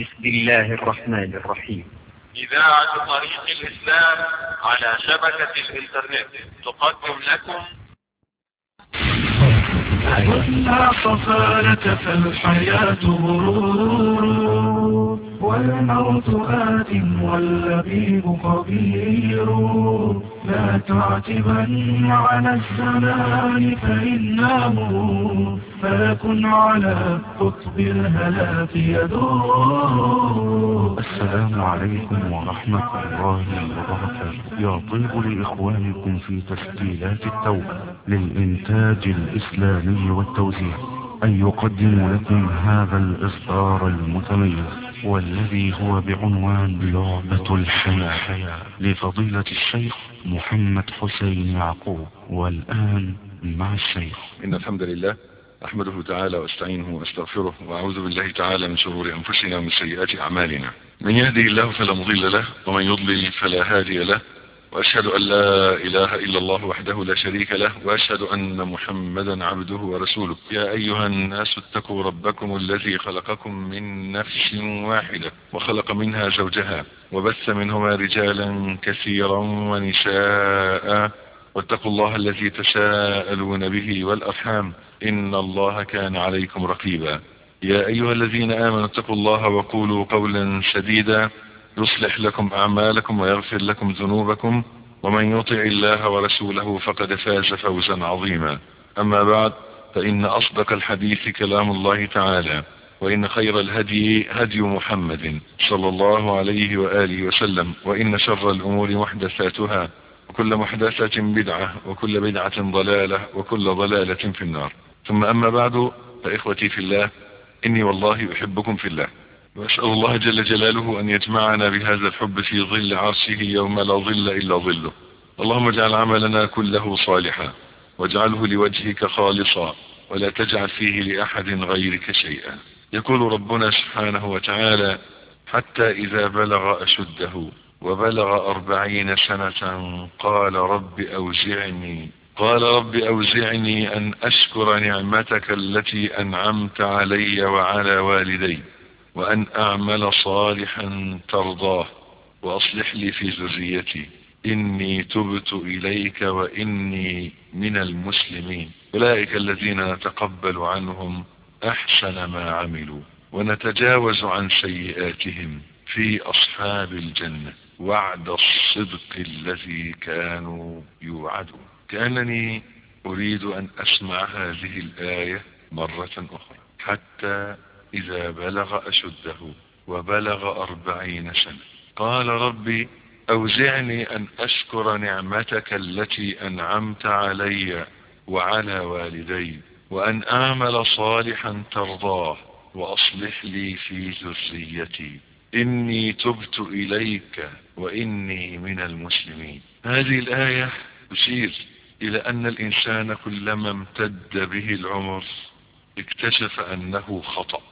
بسم الله الرحمن الرحيم إذاعة طريق الإسلام على شبكة الإنترنت تقدم لكم ولا صفانة فالحياة غرور والموت آت واللبيب خبير لا تعتبن على الزمان فإنه فلكن على قطب الهلاك يدور السلام عليكم ورحمة الله وبركاته يطيب لإخوانكم في تسجيلات التوبة للإنتاج الإسلامي والتوزيع أن يقدموا لكم هذا الإصدار المتميز والذي هو بعنوان لعبة الحياة لفضيلة الشيخ محمد حسين يعقوب والآن مع الشيخ إن الحمد لله أحمده تعالى واستعينه واستغفره وأعوذ بالله تعالى من شرور أنفسنا ومن سيئات أعمالنا من يهدي الله فلا مضل له ومن يضلل فلا هادي له وأشهد أن لا إله إلا الله وحده لا شريك له وأشهد أن محمدا عبده ورسوله يا أيها الناس اتقوا ربكم الذي خلقكم من نفس واحدة وخلق منها زوجها وبث منهما رجالا كثيرا ونساء واتقوا الله الذي تساءلون به والأرحام إن الله كان عليكم رقيبا يا أيها الذين آمنوا اتقوا الله وقولوا قولا سديدا يصلح لكم أعمالكم ويغفر لكم ذنوبكم ومن يطع الله ورسوله فقد فاز فوزا عظيما أما بعد فإن أصدق الحديث كلام الله تعالى وإن خير الهدي هدي محمد صلى الله عليه وآله وسلم وإن شر الأمور محدثاتها وكل محدثة بدعة وكل بدعة ضلالة وكل ضلالة في النار ثم أما بعد فإخوتي في الله إني والله أحبكم في الله وأسأل الله جل جلاله أن يجمعنا بهذا الحب في ظل عرشه يوم لا ظل إلا ظله اللهم اجعل عملنا كله صالحا واجعله لوجهك خالصا ولا تجعل فيه لأحد غيرك شيئا يقول ربنا سبحانه وتعالى حتى إذا بلغ أشده وبلغ أربعين سنة قال رب أوزعني قال رب أوزعني أن أشكر نعمتك التي أنعمت علي وعلى والدي وأن أعمل صالحا ترضاه وأصلح لي في ذريتي إني تبت إليك وإني من المسلمين أولئك الذين نتقبل عنهم أحسن ما عملوا ونتجاوز عن سيئاتهم في أصحاب الجنة وعد الصدق الذي كانوا يوعدون كأنني أريد أن أسمع هذه الآية مرة أخرى حتى إذا بلغ أشده وبلغ أربعين سنة قال ربي أوزعني أن أشكر نعمتك التي أنعمت علي وعلى والدي وأن أعمل صالحا ترضاه وأصلح لي في ذريتي إني تبت إليك وإني من المسلمين هذه الآية تشير إلى أن الإنسان كلما امتد به العمر اكتشف أنه خطأ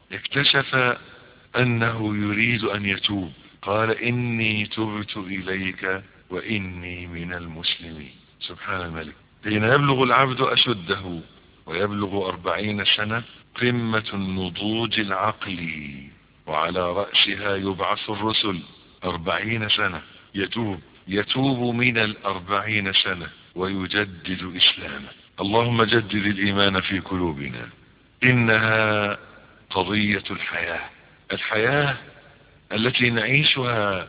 اكتشف أنه يريد أن يتوب قال إني تبت إليك وإني من المسلمين سبحان الملك حين يبلغ العبد أشده ويبلغ أربعين سنة قمة النضوج العقلي وعلى رأسها يبعث الرسل أربعين سنة يتوب يتوب من الأربعين سنة ويجدد إسلامه اللهم جدد الإيمان في قلوبنا إنها قضية الحياة الحياة التي نعيشها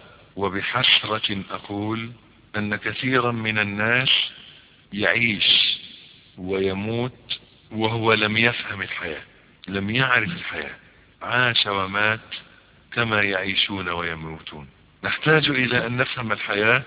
وبحسرة أقول أن كثيرا من الناس يعيش ويموت وهو لم يفهم الحياة لم يعرف الحياة عاش ومات كما يعيشون ويموتون نحتاج إلى أن نفهم الحياة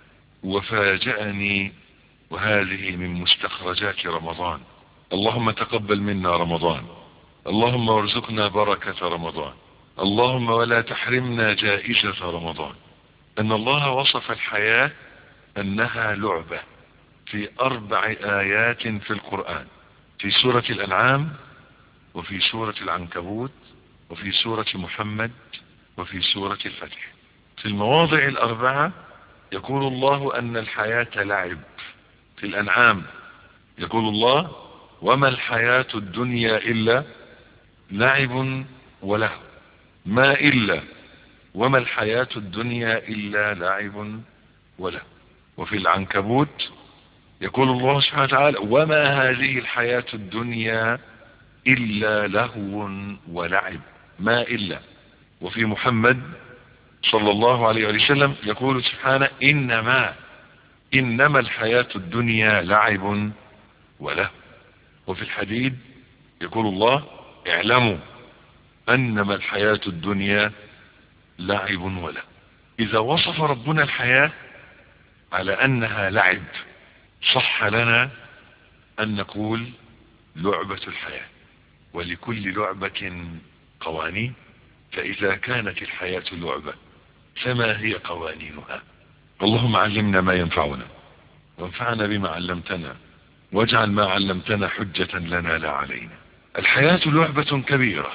وفاجأني وهذه من مستخرجات رمضان اللهم تقبل منا رمضان اللهم ارزقنا بركة رمضان اللهم ولا تحرمنا جائزة رمضان أن الله وصف الحياة أنها لعبة في أربع آيات في القرآن في سورة الأنعام وفي سورة العنكبوت وفي سورة محمد وفي سورة الفتح في المواضع الأربعة يقول الله أن الحياة لعب في الأنعام يقول الله وما الحياة الدنيا إلا لعب وله ما إلا وما الحياة الدنيا إلا لعب ولا وفي العنكبوت يقول الله سبحانه وتعالى وما هذه الحياة الدنيا إلا لهو ولعب ما إلا وفي محمد صلى الله عليه وسلم يقول سبحانه إنما إنما الحياة الدنيا لعب وله وفي الحديد يقول الله اعلموا أنما الحياة الدنيا لعب وله إذا وصف ربنا الحياة على أنها لعب صح لنا أن نقول لعبة الحياة ولكل لعبة قوانين فإذا كانت الحياة لعبة فما هي قوانينها اللهم علمنا ما ينفعنا وانفعنا بما علمتنا واجعل ما علمتنا حجة لنا لا علينا الحياة لعبة كبيرة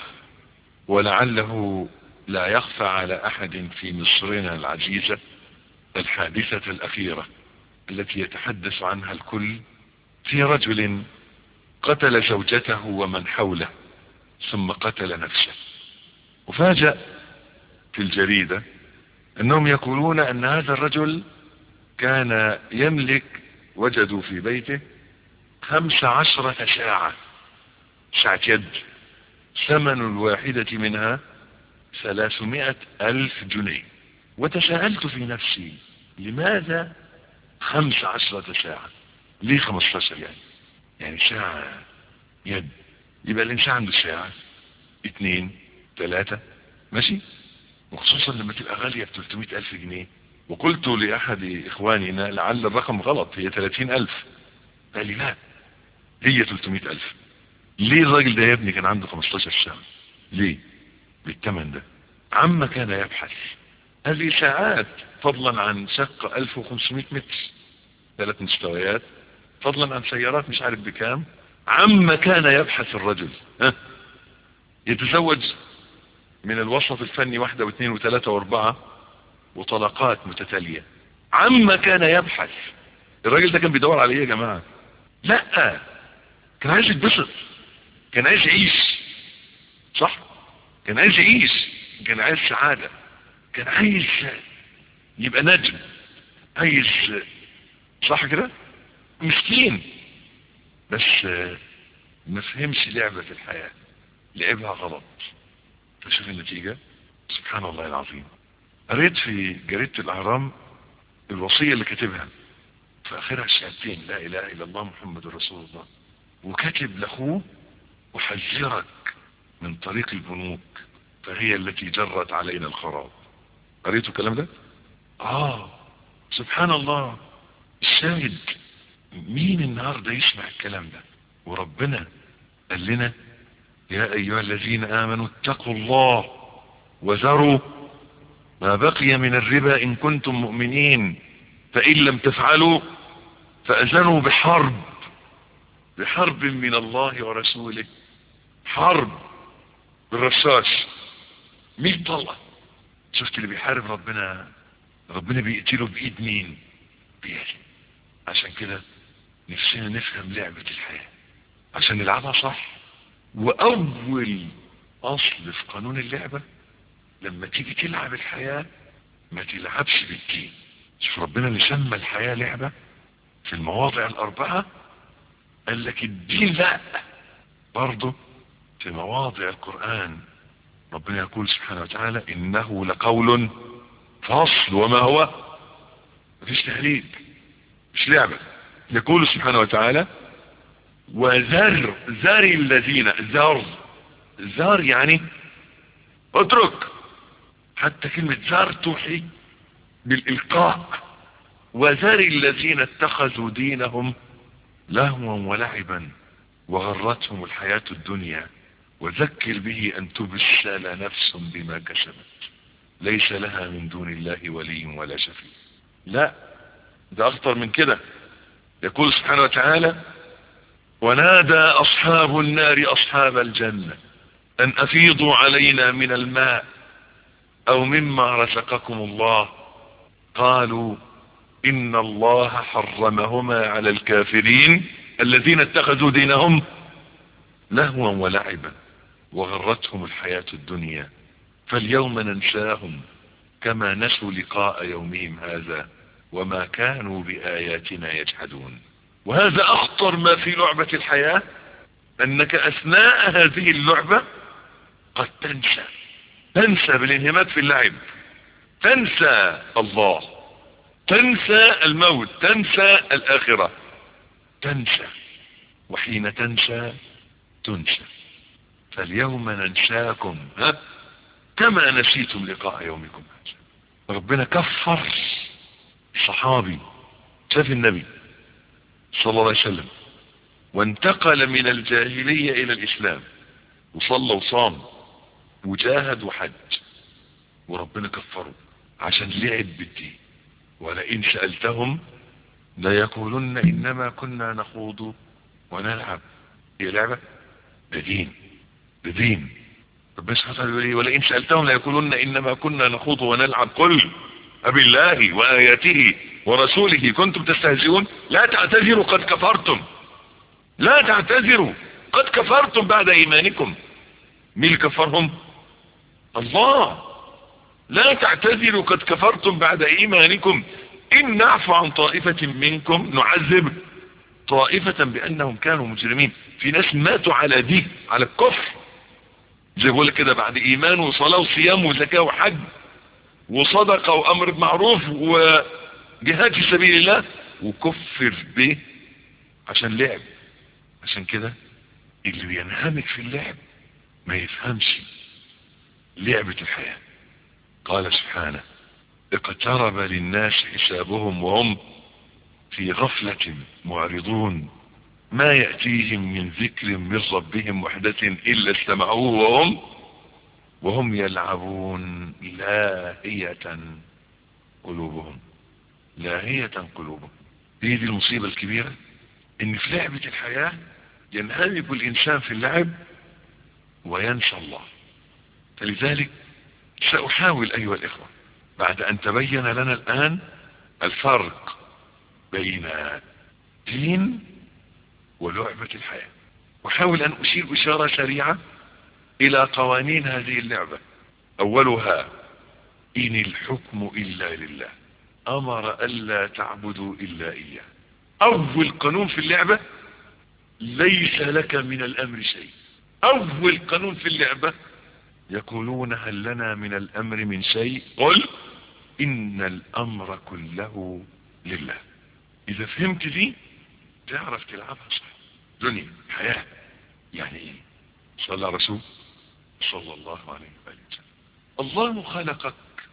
ولعله لا يخفى على أحد في مصرنا العزيزة الحادثة الأخيرة التي يتحدث عنها الكل في رجل قتل زوجته ومن حوله ثم قتل نفسه وفاجأ في الجريدة انهم يقولون ان هذا الرجل كان يملك وجدوا في بيته خمس عشرة ساعة ساعة يد ثمن الواحدة منها ثلاثمائة ألف جنيه وتساءلت في نفسي لماذا خمس عشرة ساعة ليه خمستاشر يعني يعني ساعة يد يبقى الإنسان عنده ساعة اتنين ثلاثة ماشي وخصوصا لما تبقى غالية ب 300 ألف جنيه وقلت لأحد إخواننا لعل الرقم غلط هي 30 ألف قال لي لا هي 300 ألف ليه الراجل ده يا ابني كان عنده 15 سنة ليه بالثمن ده عما كان يبحث هذه ساعات فضلا عن شقة 1500 متر ثلاث مستويات فضلا عن سيارات مش عارف بكام عما كان يبحث الرجل ها يتزوج من الوسط الفني واحدة واثنين وثلاثة واربعة وطلقات متتالية عما كان يبحث الراجل ده كان بيدور على ايه يا جماعة لا كان عايز يتبسط كان عايز يعيش صح كان عايز يعيش كان عايز سعادة كان عايز يبقى نجم عايز صح كده مسكين بس ما فهمش لعبة في الحياة لعبها غلط فشوف النتيجة سبحان الله العظيم قريت في جريدة الأهرام الوصية اللي كاتبها في آخرها الشهادتين لا إله إلا الله محمد رسول الله وكاتب لأخوه أحذرك من طريق البنوك فهي التي جرت علينا الخراب قريتوا الكلام ده؟ آه سبحان الله الشاهد مين النهارده يسمع الكلام ده وربنا قال لنا يا أيها الذين آمنوا اتقوا الله وذروا ما بقي من الربا إن كنتم مؤمنين فإن لم تفعلوا فأذنوا بحرب بحرب من الله ورسوله حرب بالرشاش مين طلع شفت اللي بيحارب ربنا ربنا بيقتله بإيد مين بيده عشان كده نفسنا نفهم لعبة الحياة عشان نلعبها صح واول اصل في قانون اللعبة لما تيجي تلعب الحياة ما تلعبش بالدين شوف ربنا اللي سمى الحياة لعبة في المواضع الاربعة قال لك الدين لا برضه في مواضع القرآن ربنا يقول سبحانه وتعالى انه لقول فصل وما هو مفيش تهليل مش لعبة يقول سبحانه وتعالى وذر ذر الذين ذر ذر يعني اترك حتى كلمة ذر توحي بالإلقاء وذر الذين اتخذوا دينهم لهوا ولعبا وغرتهم الحياة الدنيا وذكر به أن تبسل نفس بما كسبت ليس لها من دون الله ولي ولا شفيع لا ده أخطر من كده يقول سبحانه وتعالى ونادى أصحاب النار أصحاب الجنة أن أفيضوا علينا من الماء أو مما رزقكم الله قالوا إن الله حرمهما على الكافرين الذين اتخذوا دينهم لهوا ولعبا وغرتهم الحياة الدنيا فاليوم ننساهم كما نسوا لقاء يومهم هذا وما كانوا بآياتنا يجحدون وهذا أخطر ما في لعبة الحياة أنك أثناء هذه اللعبة قد تنسى تنسى بالانهماك في اللعب تنسى الله تنسى الموت تنسى الآخرة تنسى وحين تنسى تنسى فاليوم ننساكم ها كما نسيتم لقاء يومكم هذا ربنا كفر صحابي شاف النبي صلى الله عليه وسلم وانتقل من الجاهلية الى الاسلام وصلى وصام وجاهد وحج وربنا كفره عشان لعب بالدين ولئن سألتهم ليقولن انما كنا نخوض ونلعب هي لعبة ده دين ده دين ربنا سبحانه وتعالى يقول ايه ولئن سألتهم ليقولن انما كنا نخوض ونلعب قل أبي الله وآياته ورسوله كنتم تستهزئون لا تعتذروا قد كفرتم لا تعتذروا قد كفرتم بعد إيمانكم مين اللي كفرهم الله لا تعتذروا قد كفرتم بعد إيمانكم إن نعفو عن طائفة منكم نعذب طائفة بأنهم كانوا مجرمين في ناس ماتوا على دي على الكفر زي بقول كده بعد إيمان وصلاة وصيام وزكاة وحج وصدقة وأمر بمعروف وجهاد في سبيل الله وكفر به عشان لعب عشان كده اللي بينهمك في اللعب ما يفهمش لعبة الحياة قال سبحانه اقترب للناس حسابهم وهم في غفلة معرضون ما يأتيهم من ذكر من ربهم وحدة إلا استمعوه وهم وهم يلعبون لاهية قلوبهم لاهية قلوبهم هي دي المصيبة الكبيرة ان في لعبة الحياة ينهمك الانسان في اللعب وينسى الله فلذلك سأحاول ايها الاخوة بعد ان تبين لنا الان الفرق بين دين ولعبة الحياة احاول ان اشير اشارة سريعة الى قوانين هذه اللعبة اولها ان الحكم الا لله امر الا تعبدوا الا اياه اول قانون في اللعبة ليس لك من الامر شيء اول قانون في اللعبة يقولون هل لنا من الامر من شيء قل ان الامر كله لله اذا فهمت دي تعرف تلعبها صح دنيا حياة يعني ايه صلى رسول صلى الله عليه وآله وسلم الله خلقك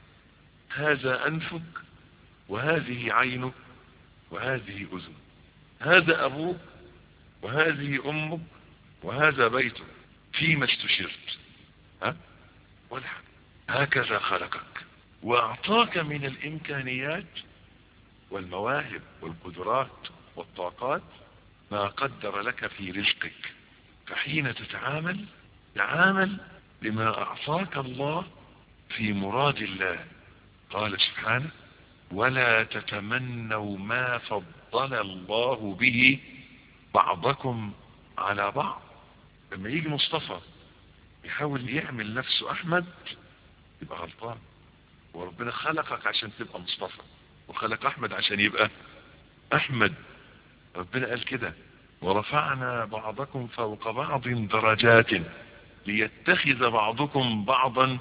هذا أنفك وهذه عينك وهذه أذنك هذا أبوك وهذه أمك وهذا بيتك فيما استشرت ها ولا هكذا خلقك وأعطاك من الإمكانيات والمواهب والقدرات والطاقات ما قدر لك في رزقك فحين تتعامل تعامل بما أعطاك الله في مراد الله قال سبحانه ولا تتمنوا ما فضل الله به بعضكم على بعض لما يجي مصطفى يحاول يعمل نفسه أحمد يبقى غلطان وربنا خلقك عشان تبقى مصطفى وخلق أحمد عشان يبقى أحمد ربنا قال كده ورفعنا بعضكم فوق بعض درجات ليتخذ بعضكم بعضا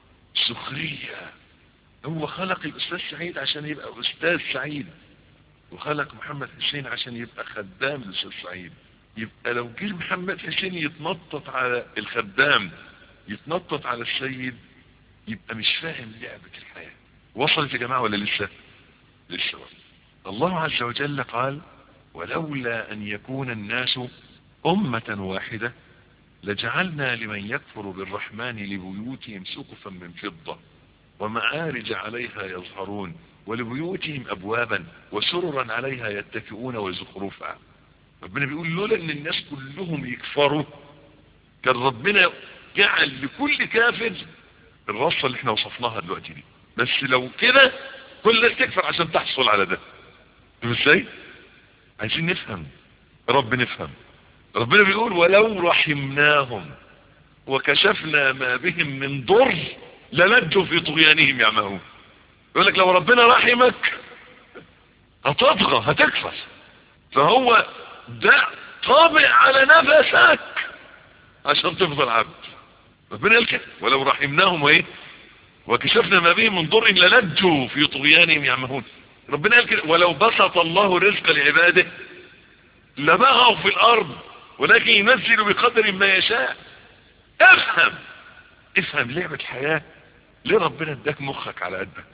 سخريا هو خلق الأستاذ سعيد عشان يبقى أستاذ سعيد وخلق محمد حسين عشان يبقى خدام الأستاذ سعيد يبقى لو جه محمد حسين يتنطط على الخدام يتنطط على السيد يبقى مش فاهم لعبة الحياة وصلت يا جماعة ولا لسه لسه وصل الله عز وجل قال ولولا أن يكون الناس أمة واحدة لجعلنا لمن يكفر بالرحمن لبيوتهم سقفا من فضة ومعارج عليها يظهرون ولبيوتهم أبوابا وسررا عليها يتكئون وزخرفا ربنا بيقول لولا ان الناس كلهم يكفروا كان ربنا جعل لكل كافر الرصة اللي احنا وصفناها دلوقتي دي بس لو كده كل الناس تكفر عشان تحصل على ده ازاي عايزين نفهم رب نفهم ربنا بيقول ولو رحمناهم وكشفنا ما بهم من ضر للجوا في طغيانهم يعمهون يقول لك لو ربنا رحمك هتطغى هتكفر فهو ده طابع على نفسك عشان تفضل عبد ربنا قال كده ولو رحمناهم وايه وكشفنا ما بهم من ضر للجوا في طغيانهم يعمهون ربنا قال كده ولو بسط الله الرزق لعباده لبغوا في الارض ولكن ينزل بقدر ما يشاء افهم افهم لعبة الحياة ليه ربنا اداك مخك على قدك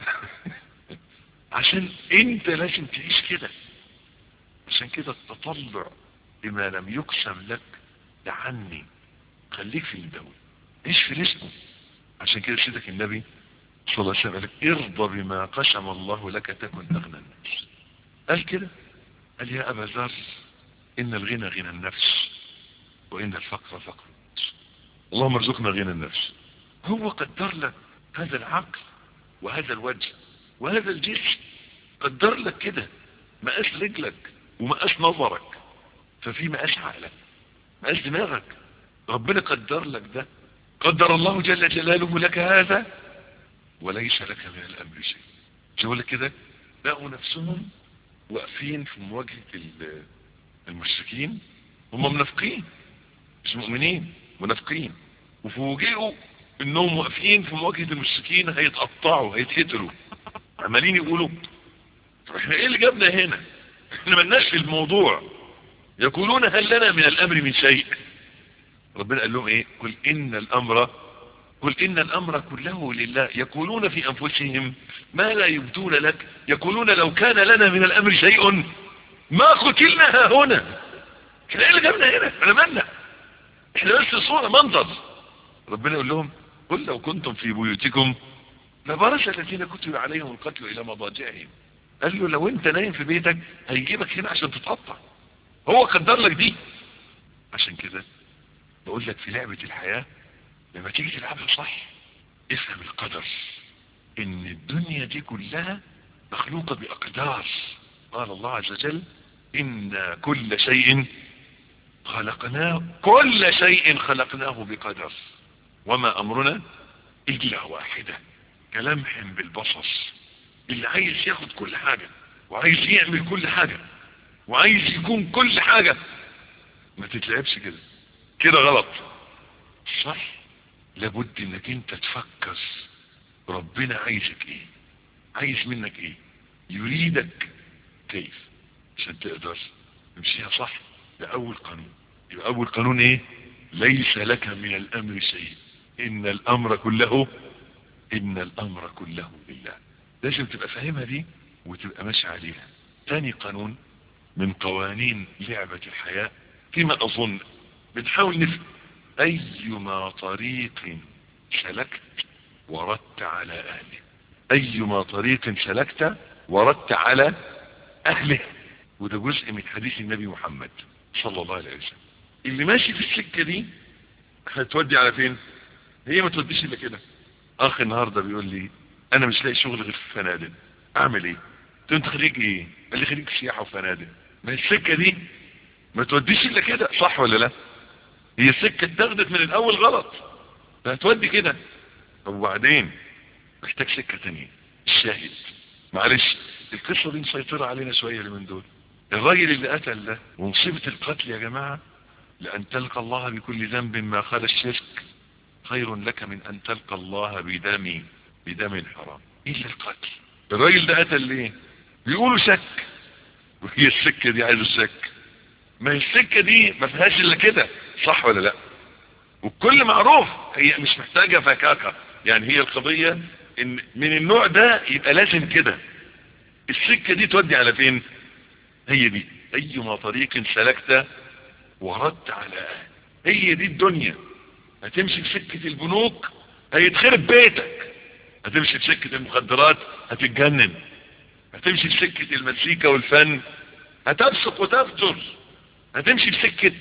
عشان انت لازم تعيش كده عشان كده التطلع لما لم يقسم لك تعني خليك في الدولة عيش في رزقه عشان كده سيدك النبي صلى الله عليه وسلم قال لك ارضى بما قسم الله لك تكن اغنى الناس قال كده قال يا ابا ذر ان الغنى غنى النفس وان الفقر فقر النفس اللهم ارزقنا غنى النفس هو قدر لك هذا العقل وهذا الوجه وهذا الجسم قدر لك كده مقاس رجلك ومقاس نظرك ففي مقاس عقلك مقاس دماغك ربنا قدر لك ده قدر الله جل جلاله لك هذا وليس لك من الامر شيء شو لك كده لقوا نفسهم واقفين في مواجهة المشركين هم منافقين مش مؤمنين منافقين وفوجئوا انهم واقفين في مواجهة المشركين هيتقطعوا هيتقتلوا عمالين يقولوا طب احنا ايه اللي جابنا هنا احنا ملناش في الموضوع يقولون هل لنا من الامر من شيء ربنا قال لهم ايه قل ان الامر قل ان الامر كله لله يقولون في انفسهم ما لا يبدون لك يقولون لو كان لنا من الامر شيء ما قتلنا هنا احنا ايه اللي جابنا هنا احنا مالنا احنا بس صورة منظر ربنا يقول لهم قل لو كنتم في بيوتكم لبرز الذين كتب عليهم القتل الى مضاجعهم قال له لو انت نايم في بيتك هيجيبك هنا عشان تتقطع هو قدر لك دي عشان كده بقول لك في لعبة الحياة لما تيجي تلعبها صح افهم القدر ان الدنيا دي كلها مخلوقة باقدار قال الله عز وجل ان كل شيء خلقناه كل شيء خلقناه بقدر وما امرنا الا واحدة كلمح بالبصر اللي عايز ياخد كل حاجة وعايز يعمل كل حاجة وعايز يكون كل حاجة ما تتلعبش كده كده غلط صح لابد انك انت تفكر ربنا عايزك ايه عايز منك ايه يريدك كيف عشان تقدر تمشيها صح ده اول قانون يبقى اول قانون ايه ليس لك من الامر شيء ان الامر كله ان الامر كله لله لازم تبقى فاهمها دي وتبقى ماشي عليها تاني قانون من قوانين لعبة الحياة فيما اظن بنحاول نفهم ايما طريق سلكت وردت على اهله ايما طريق سلكت وردت على اهله وده جزء من حديث النبي محمد صلى الله عليه وسلم اللي ماشي في السكة دي هتودي على فين هي ما توديش الا كده اخ النهاردة بيقول لي انا مش لاقي شغل غير في الفنادق اعمل ايه قلت له انت خريج ايه قال لي خريج سياحة وفنادق ما هي السكة دي ما توديش الا كده صح ولا لا هي السكة اتاخدت من الاول غلط فهتودي كده طب وبعدين محتاج سكة تانية الشاهد معلش القصة دي مسيطرة علينا شوية من دول الراجل اللي قتل ده ومصيبة القتل يا جماعة لأن تلقى الله بكل ذنب ما خلا الشرك خير لك من أن تلقى الله بدم بدم حرام إلا القتل الراجل ده قتل ليه بيقولوا شك وهي السكة دي عايز الشك ما هي السكة دي ما فيهاش إلا كده صح ولا لا والكل معروف هي مش محتاجة فكاكة يعني هي القضية ان من النوع ده يبقى لازم كده السكة دي تودي على فين هي دي ايما طريق سلكت وردت على اهل هي دي الدنيا هتمشي في سكة البنوك هيتخرب بيتك هتمشي في سكة المخدرات هتتجنن هتمشي في سكة المزيكا والفن هتبسق وتفجر هتمشي في سكة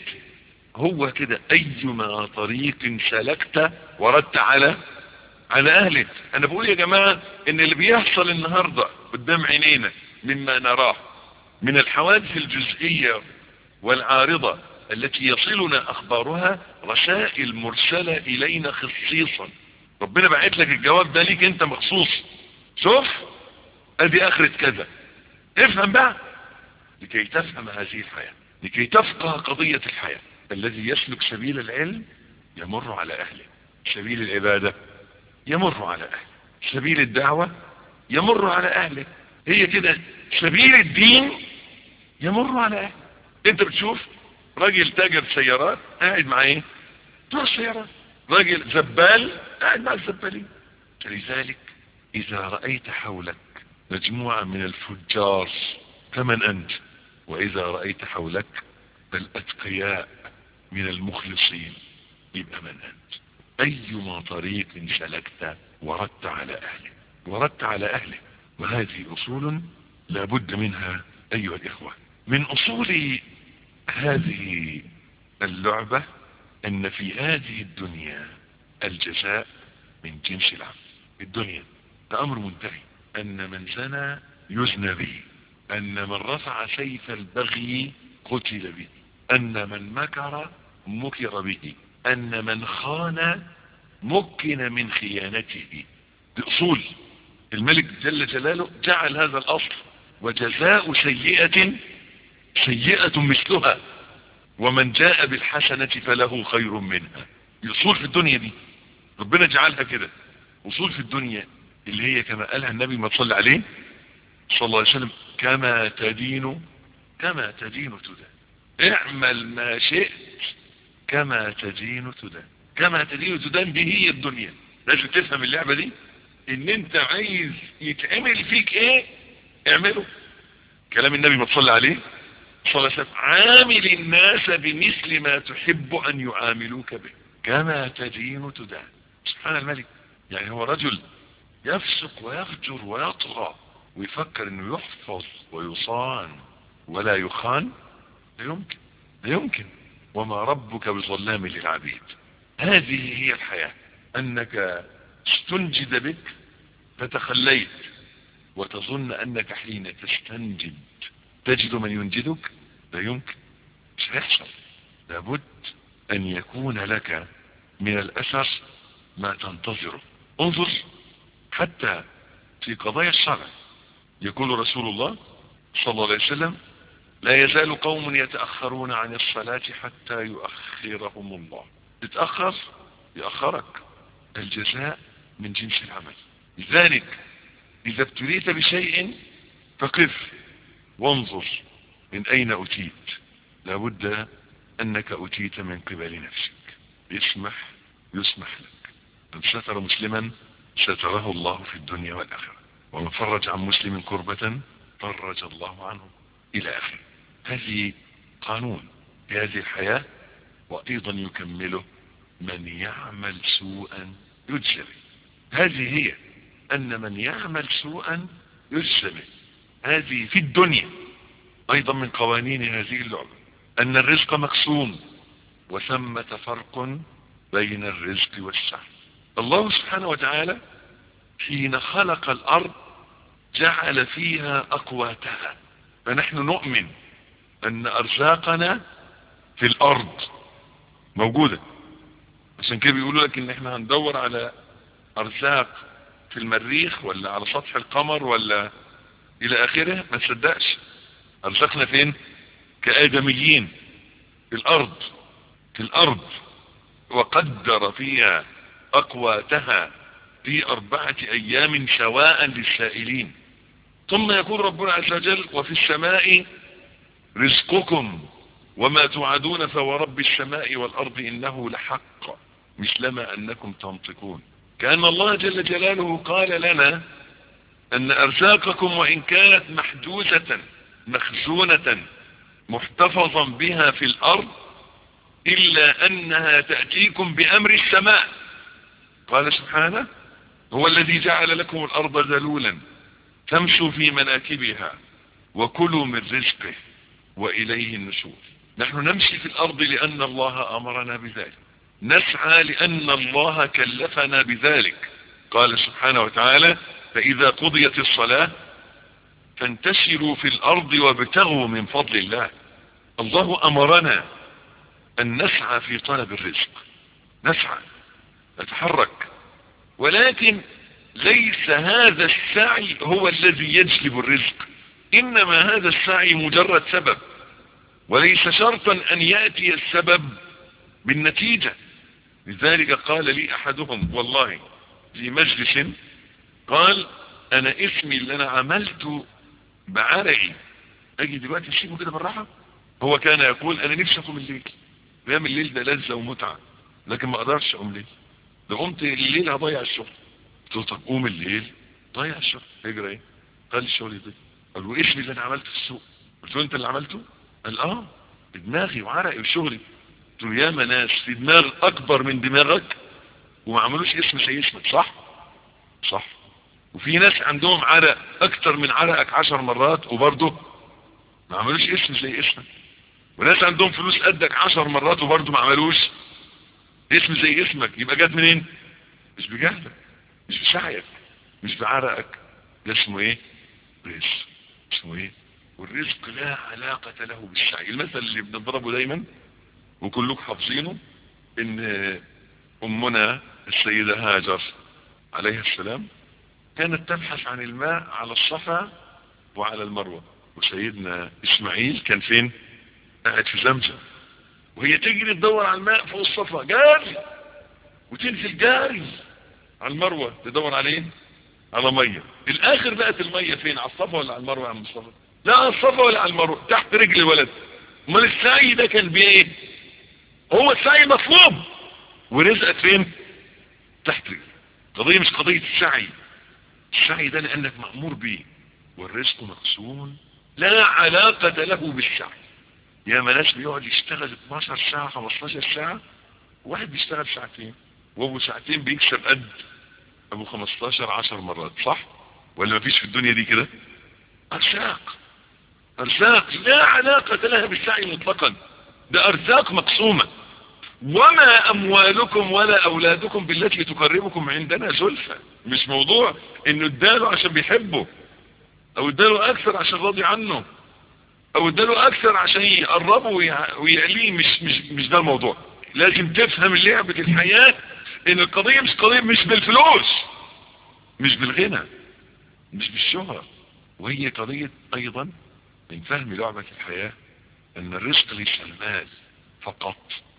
هو كده ايما طريق سلكت وردت على على اهله انا بقول يا جماعة ان اللي بيحصل النهاردة قدام عينينا مما نراه من الحوادث الجزئية والعارضة التي يصلنا اخبارها رسائل مرسلة الينا خصيصا ربنا بعت لك الجواب ده ليك انت مخصوص شوف ادي اخرة كذا افهم بقى لكي تفهم هذه الحياة لكي تفقه قضية الحياة الذي يسلك سبيل العلم يمر على اهله سبيل العبادة يمر على اهله سبيل الدعوة يمر على اهله هي كده سبيل الدين يمر على اهله انت بتشوف راجل تاجر سيارات قاعد مع ايه بتوع السيارات راجل زبال قاعد مع الزبالين فلذلك اذا رأيت حولك مجموعة من الفجار فمن انت واذا رأيت حولك الاتقياء من المخلصين يبقى من انت ايما طريق سلكت وردت على اهله وردت اهله اهله وهذه اصول لابد منها ايها الاخوة من اصول هذه اللعبة ان في هذه الدنيا الجزاء من جنس العمل الدنيا ده امر منتهي ان من زنى يزنى به ان من رفع سيف البغي قتل به ان من مكر مكر به ان من خان مكن من خيانته بأصول الملك جل جلاله جعل هذا الأصل وجزاء سيئة سيئة مثلها ومن جاء بالحسنة فله خير منها الأصول في الدنيا دي ربنا جعلها كده أصول في الدنيا اللي هي كما قالها النبي ما تصلي عليه صلى الله عليه وسلم كما تدين كما تدين تدان اعمل ما شئت كما تدين تدان كما تدين تدان دي هي الدنيا لازم تفهم اللعبة دي ان انت عايز يتعمل فيك ايه اعمله كلام النبي ما تصلي عليه صلى الله عليه وسلم عامل الناس بمثل ما تحب ان يعاملوك به كما تدين تدان سبحان الملك يعني هو رجل يفسق ويفجر ويطغى ويفكر انه يحفظ ويصان ولا يخان لا يمكن لا يمكن وما ربك بظلام للعبيد هذه هي الحياة انك استنجد بك فتخليت وتظن انك حين تستنجد تجد من ينجدك لا يمكن مش هيحصل لابد ان يكون لك من الاثر ما تنتظره انظر حتى في قضايا الشرع يقول رسول الله صلى الله عليه وسلم لا يزال قوم يتأخرون عن الصلاة حتى يؤخرهم الله تتأخر يأخرك الجزاء من جنس العمل لذلك إذا ابتليت بشيء فقف وانظر من أين أتيت لابد أنك أتيت من قبل نفسك يسمح يسمح لك من ستر مسلما ستره الله في الدنيا والآخرة ومن فرج عن مسلم كربة فرج الله عنه إلى آخره هذه قانون في هذه الحياة وأيضا يكمله من يعمل سوءا يجزى به هذه هي أن من يعمل سوءا يجزى به هذه في الدنيا أيضا من قوانين هذه اللعبة أن الرزق مقسوم وثمة فرق بين الرزق والسعي الله سبحانه وتعالى حين خلق الأرض جعل فيها أقواتها فنحن نؤمن أن أرزاقنا في الأرض موجودة عشان كده بيقولوا لك ان احنا هندور على ارزاق في المريخ ولا على سطح القمر ولا الى اخره ما تصدقش ارزاقنا فين كادميين في الارض في الارض وقدر فيها اقواتها في اربعة ايام سواء للسائلين ثم يقول ربنا عز وجل وفي السماء رزقكم وما توعدون فورب السماء والارض انه لحق مثلما انكم تنطقون كأن الله جل جلاله قال لنا ان ارزاقكم وان كانت محجوزة مخزونة محتفظا بها في الارض الا انها تأتيكم بامر السماء قال سبحانه هو الذي جعل لكم الارض ذلولا تمشوا في مناكبها وكلوا من رزقه واليه النشور نحن نمشي في الارض لان الله امرنا بذلك نسعى لان الله كلفنا بذلك قال سبحانه وتعالى فاذا قضيت الصلاة فانتشروا في الارض وابتغوا من فضل الله الله امرنا ان نسعى في طلب الرزق نسعى نتحرك ولكن ليس هذا السعي هو الذي يجلب الرزق انما هذا السعي مجرد سبب وليس شرطا ان يأتي السبب بالنتيجة لذلك قال لي احدهم والله في مجلس قال انا اسمي اللي انا عملته بعرقي اجي دلوقتي اسيبه كده بالراحة هو كان يقول انا نفسي اقوم الليل قيام الليل ده لذة ومتعة لكن ما اقدرش اقوم الليل لو قمت الليل هضيع الشغل قلت له طب قوم الليل ضيع الشغل اجري ايه قال لي الشغل يضيع قال له اسمي اللي انا عملته في السوق قلت له انت اللي عملته قال اه دماغي وعرقي وشغلي قلت له ياما ناس في دماغ اكبر من دماغك وما عملوش اسم زي اسمك صح صح وفي ناس عندهم عرق اكتر من عرقك عشر مرات وبرضه ما عملوش اسم زي اسمك وناس عندهم فلوس قدك عشر مرات وبرضه ما عملوش اسم زي اسمك يبقى جت منين مش بجهلك مش بسعيك مش بعرقك ده اسمه ايه رزق اسمه ايه والرزق لا علاقة له بالسعي المثل اللي بنضربه دايما وكلكم حافظينه ان امنا السيدة هاجر عليها السلام كانت تبحث عن الماء على الصفا وعلى المروة وسيدنا اسماعيل كان فين قاعد في زمزم وهي تجري تدور على الماء فوق الصفا جاري وتنزل جاري على المروة تدور عليه على مية الاخر بقت المية فين على الصفا ولا على المروة يا عم مصطفى لا على الصفا ولا على المروة تحت رجل الولد امال السعي ده كان بايه هو السعي مطلوب ورزقك فين تحت رجل قضية مش قضية السعي السعي ده لانك مأمور بيه والرزق مقسوم لا علاقة له بالسعي يا ما ناس بيقعد يشتغل 12 ساعة 15 ساعة واحد بيشتغل ساعتين وابو ساعتين بيكسب قد ابو 15 10 مرات صح ولا مفيش في الدنيا دي كده ارزاق ارزاق لا علاقة لها بالسعي مطلقا ده ارزاق مقسومة وما اموالكم ولا اولادكم بالتي تقربكم عندنا زلفى مش موضوع انه اداله عشان بيحبه او اداله اكثر عشان راضي عنه او اداله اكثر عشان يقربه ويعليه مش مش مش ده الموضوع لازم تفهم لعبة الحياة ان القضية مش قضية مش بالفلوس مش بالغنى مش بالشهرة وهي قضية ايضا من فهم لعبة الحياة ان الرزق ليس المال فقط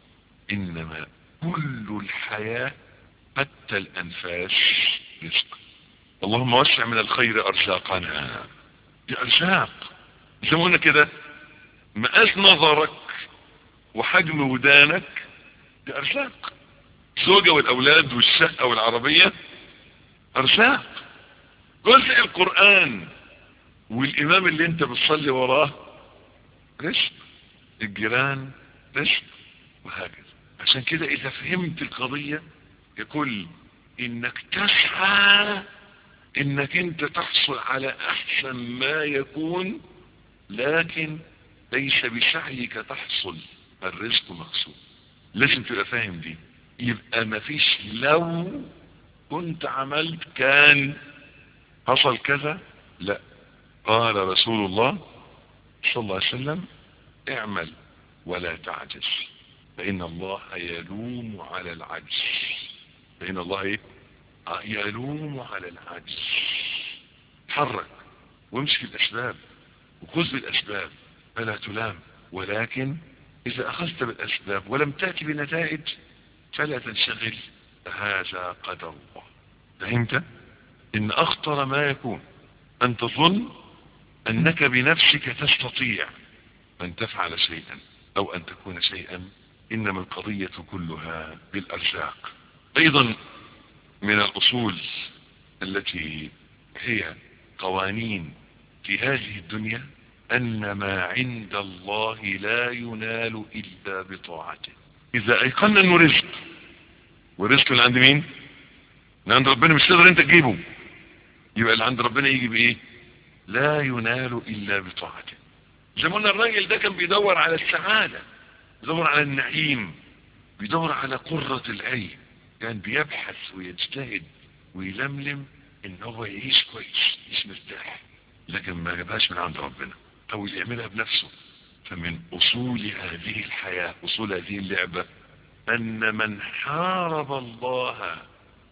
انما كل الحياة حتى الانفاس رزق اللهم وسع من الخير ارزاقنا دي ارزاق زي ما قلنا كده مقاس نظرك وحجم ودانك دي ارزاق الزوجة والاولاد والشقة والعربية ارزاق جزء القرآن والامام اللي انت بتصلي وراه رزق الجيران رزق وهكذا عشان كده اذا فهمت القضية يقول انك تسعى انك انت تحصل على احسن ما يكون لكن ليس بسعيك تحصل الرزق مقصود لازم تبقى فاهم دي يبقى مفيش لو كنت عملت كان حصل كذا لا قال رسول الله صلى الله عليه وسلم اعمل ولا تعجز فإن الله يلوم على العجز فإن الله ايه يلوم على العجز حرك وامشي في الأسباب وخذ بالأسباب فلا تلام ولكن إذا أخذت بالأسباب ولم تأتي بنتائج فلا تنشغل هذا قدر الله فهمت إن أخطر ما يكون أن تظن أنك بنفسك تستطيع أن تفعل شيئا أو أن تكون شيئا إنما القضية كلها بالأرزاق أيضا من الأصول التي هي قوانين في هذه الدنيا أن ما عند الله لا ينال إلا بطاعته إذا أيقنا أنه رزق والرزق اللي عند مين اللي عند ربنا مش تقدر أنت تجيبه يبقى اللي عند ربنا يجي بإيه لا ينال إلا بطاعته زي ما قلنا الراجل ده كان بيدور على السعادة بيدور على النعيم بيدور على قرة العين كان بيبحث ويجتهد ويلملم ان هو يعيش كويس يعيش مرتاح لكن ما جابهاش من عند ربنا او يعملها بنفسه فمن اصول هذه الحياة اصول هذه اللعبة ان من حارب الله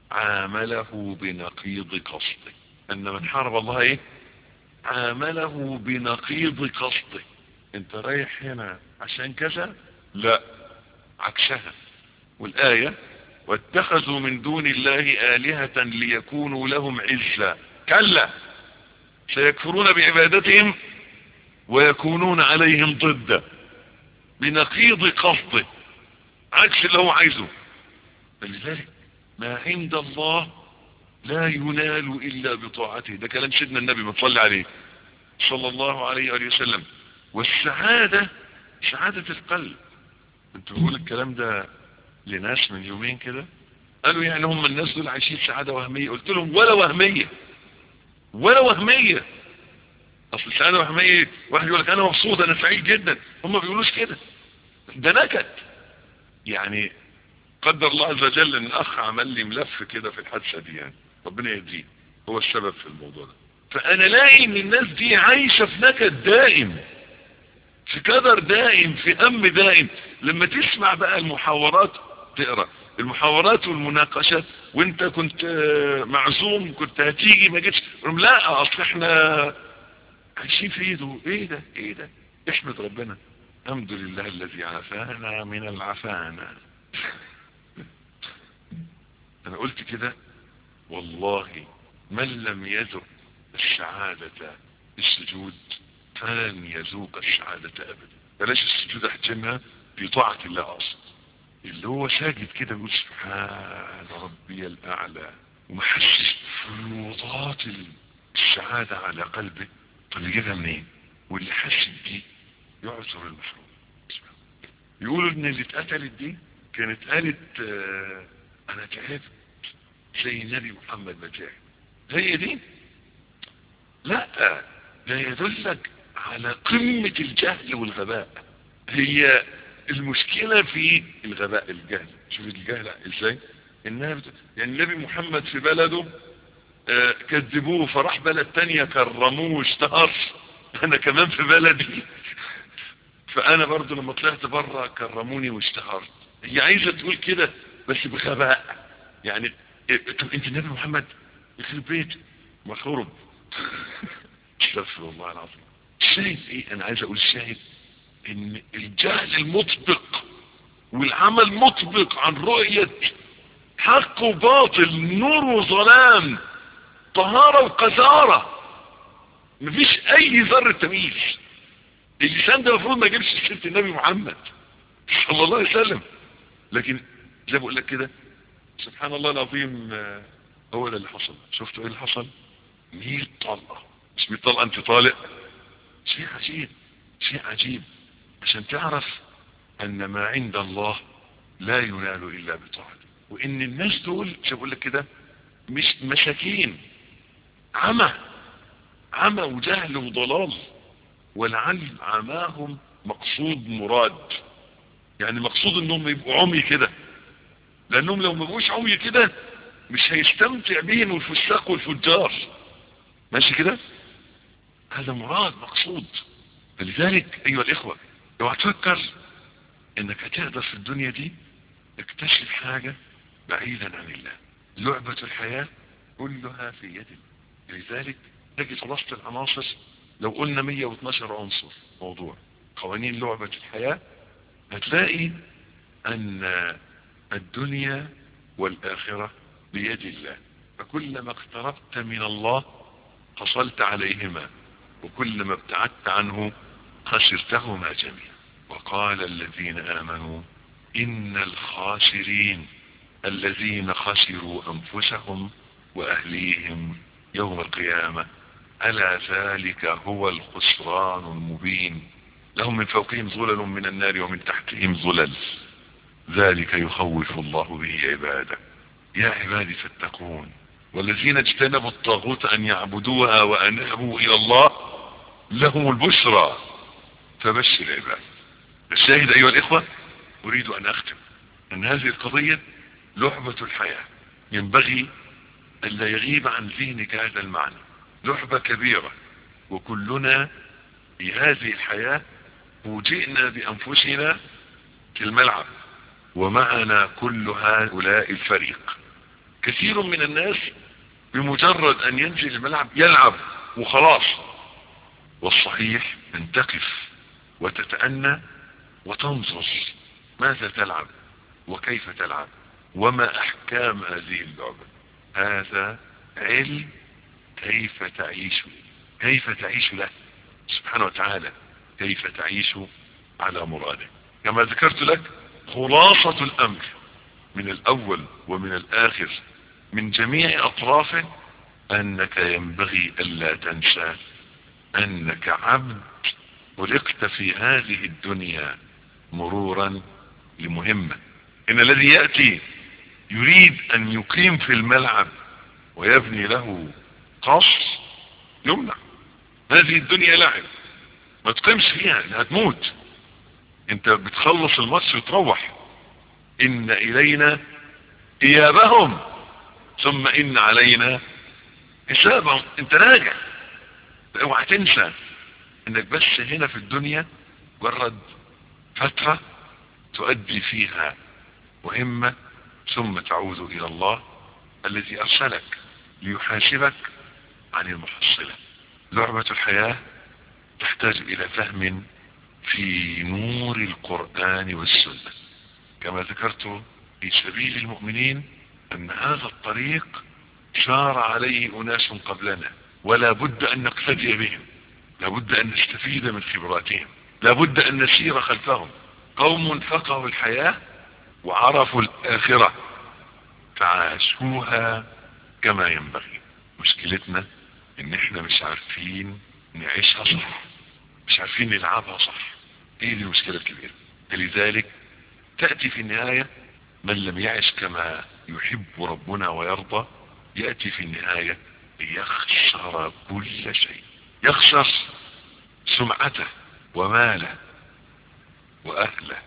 عامله بنقيض قصده ان من حارب الله ايه عامله بنقيض قصده انت رايح هنا عشان كذا لا عكسها والآية واتخذوا من دون الله آلهة ليكونوا لهم عزا كلا سيكفرون بعبادتهم ويكونون عليهم ضدا بنقيض قصده عكس اللي هو عايزه فلذلك ما عند الله لا ينال إلا بطاعته ده كلام سيدنا النبي ما تصلي عليه صلى الله عليه وآله وسلم والسعادة سعادة القلب انت بقول الكلام ده لناس من يومين كده قالوا يعني هم الناس دول عايشين سعادة وهمية قلت لهم ولا وهمية ولا وهمية اصل سعادة وهمية واحد يقول لك انا مبسوط انا سعيد جدا هم بيقولوش كده ده نكد يعني قدر الله عز وجل ان اخ عمل لي ملف كده في الحادثة دي يعني ربنا يهديه هو السبب في الموضوع ده فانا لاقي ان الناس دي عايشة في نكد دائم في كدر دائم في هم دائم لما تسمع بقى المحاورات تقرأ المحاورات والمناقشات وانت كنت معزوم كنت هتيجي ما جيتش لا اصل احنا عايشين في ايده ايه ده ايه ده احمد ربنا الحمد لله الذي عافانا من العفانة انا قلت كده والله من لم يذق السعادة السجود فلن يذوق السعادة ابدا بلاش السجود احجمها في طاعة الله اصلا اللي هو ساجد كده يقول سبحان ربي الاعلى ومحسس فيوضات السعادة على قلبه طب يجيبها منين واللي حس دي يعصر المحروم يقولوا ان اللي اتقتلت دي كانت قالت اه انا تعبت زي النبي محمد ما تعب هي دي لا ده يدلك على قمة الجهل والغباء هي المشكلة في الغباء الجهل شوف الجهل ازاي انها بت... يعني النبي محمد في بلده آه كذبوه فراح بلد تانية كرموه واشتهر انا كمان في بلدي فانا برضو لما طلعت بره كرموني واشتهرت هي عايزة تقول كده بس بغباء يعني طب انت النبي محمد يخرب بيت مخرب استغفر الله العظيم الشاهد ايه انا عايز اقول الشاهد ان الجهل المطبق والعمل مطبق عن رؤية حق وباطل نور وظلام طهارة وقذارة مفيش اي ذرة تمييز اللسان ده المفروض ما يجيبش سيرة النبي محمد صلى الله عليه وسلم لكن زي ما بقول لك كده سبحان الله العظيم هو ده اللي حصل شفتوا ايه اللي حصل 100 طلقة مش 100 طلقة انت طالق شيء عجيب شيء عجيب عشان تعرف ان ما عند الله لا ينال الا بطاعته وان الناس دول مش بقول لك كده مش مساكين عمى عمى وجهل وضلال ولعل عماهم مقصود مراد يعني مقصود انهم يبقوا عمي كده لانهم لو ما بقوش عمي كده مش هيستمتع بهم الفساق والفجار ماشي كده هذا مراد مقصود فلذلك ايها الاخوة لو هتفكر انك هتقدر في الدنيا دي اكتشف حاجة بعيدا عن الله لعبة الحياة كلها في يد الله لذلك تجد خلاصة العناصر لو قلنا 112 عنصر موضوع قوانين لعبة الحياة هتلاقي ان الدنيا والاخرة بيد الله فكلما اقتربت من الله حصلت عليهما وكلما ابتعدت عنه خسرتهما جميعا وقال الذين آمنوا إن الخاسرين الذين خسروا أنفسهم وأهليهم يوم القيامة ألا ذلك هو الخسران المبين لهم من فوقهم ظلل من النار ومن تحتهم ظلل ذلك يخوف الله به عباده يا عبادي فاتقون والذين اجتنبوا الطاغوت أن يعبدوها وأنابوا إلى الله لهم البشرى فبشر عباد الشاهد أيها الإخوة أريد أن أختم أن هذه القضية لعبة الحياة ينبغي أن لا يغيب عن ذهنك هذا المعنى لعبة كبيرة وكلنا في هذه الحياة فوجئنا بأنفسنا في الملعب ومعنا كل هؤلاء الفريق كثير من الناس بمجرد ان ينزل الملعب يلعب وخلاص والصحيح ان تقف وتتأنى وتنظر ماذا تلعب وكيف تلعب وما احكام هذه اللعبة هذا علم كيف تعيش كيف تعيش له سبحانه وتعالى كيف تعيش على مراده كما ذكرت لك خلاصة الامر من الاول ومن الاخر من جميع اطرافه انك ينبغي الا تنسى انك عبد خلقت في هذه الدنيا مرورا لمهمة ان الذي يأتي يريد ان يقيم في الملعب ويبني له قصر يمنع هذه الدنيا لعب ما تقيمش فيها هتموت انت بتخلص الماتش وتروح ان الينا ايابهم ثم ان علينا حسابهم انت راجع اوعى تنسى انك بس هنا في الدنيا مجرد فترة تؤدي فيها مهمة ثم تعود الى الله الذي ارسلك ليحاسبك عن المحصلة لعبة الحياة تحتاج الى فهم في نور القرآن والسنة كما ذكرت في سبيل المؤمنين ان هذا الطريق شار عليه اناس قبلنا ولا بد ان نقتدي بهم لا بد ان نستفيد من خبراتهم لا بد ان نسير خلفهم قوم فقهوا الحياة وعرفوا الاخرة فعاشوها كما ينبغي مشكلتنا ان احنا مش عارفين نعيشها صح مش عارفين نلعبها صح ايه دي المشكلة الكبيرة لذلك تأتي في النهاية من لم يعش كما يحب ربنا ويرضى يأتي في النهاية ليخسر كل شيء يخسر سمعته وماله واهله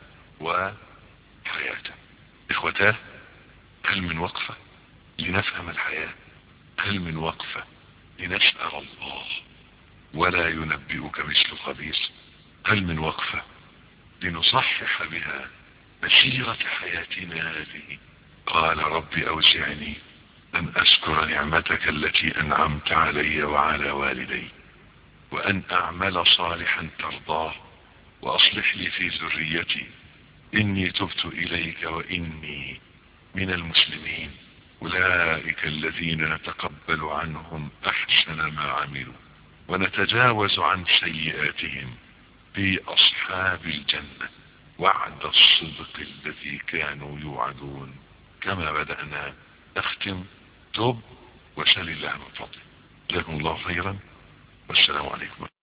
وحياته اخوتاه هل من وقفة لنفهم الحياة هل من وقفة لنسأل الله ولا ينبئك مثل خبير هل من وقفة لنصحح بها مسيرة حياتنا هذه قال رب أوزعني أن أشكر نعمتك التي أنعمت علي وعلى والدي وأن أعمل صالحا ترضاه وأصلح لي في ذريتي إني تبت إليك وإني من المسلمين أولئك الذين نتقبل عنهم أحسن ما عملوا ونتجاوز عن سيئاتهم في أصحاب الجنة وعد الصدق الذي كانوا يوعدون كما بدأنا نختم تب وسل الله من فضله جزاكم الله خيرا والسلام عليكم